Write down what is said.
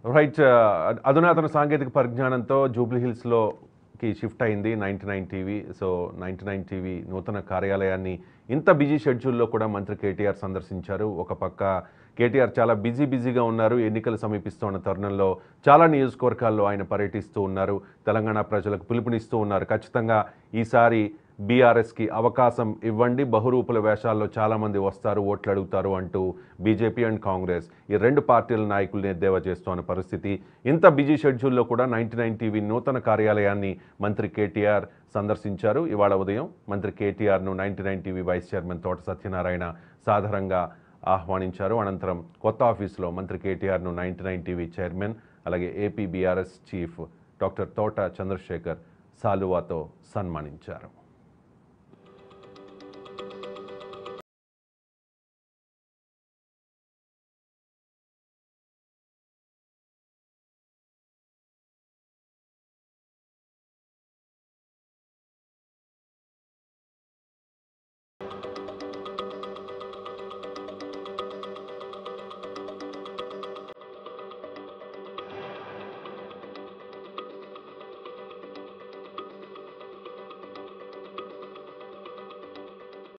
right అధునాతన సాంకేతిక పరిజ్ఞానంతో జూబ్లీ హిల్స్లోకి షిఫ్ట్ అయింది ninety nine TV so ninety nine TV నూతన కార్యాలయాన్ని ఇంత బిజీ షెడ్యూల్లో కూడా మంత్రి కేటీఆర్ సందర్శించారు ఒక పక్క కేటీఆర్ చాలా బిజీ బిజీగా ఉన్నారు ఎన్నికలు సమీపిస్తున్న తరుణంలో చాలా నియోజకవర్గాల్లో ఆయన పర్యటిస్తూ ఉన్నారు తెలంగాణ ప్రజలకు పిలుపునిస్తూ ఉన్నారు ఖచ్చితంగా ఈసారి బీఆర్ఎస్కి అవకాశం ఇవ్వండి బహురూపుల వేషాల్లో చాలామంది వస్తారు ఓట్లు అడుగుతారు అంటూ బీజేపీ అండ్ కాంగ్రెస్ ఈ రెండు పార్టీల నాయకుల్ని ఎద్దేవా చేస్తున్న పరిస్థితి ఇంత బిజీ షెడ్యూల్లో కూడా నైంటీ నైన్ టీవీ నూతన కార్యాలయాన్ని మంత్రి కేటీఆర్ సందర్శించారు ఇవాళ ఉదయం మంత్రి కేటీఆర్ను ninety nine TV vice chairman Thota Satyanarayana సాధారణంగా ఆహ్వానించారు అనంతరం కొత్త ఆఫీసులో మంత్రి కేటీఆర్ను నైంటీ నైన్ టీవీ చైర్మన్ అలాగే AP BRS chief doctor Thota Chandrasekhar సాలువాతో సన్మానించారు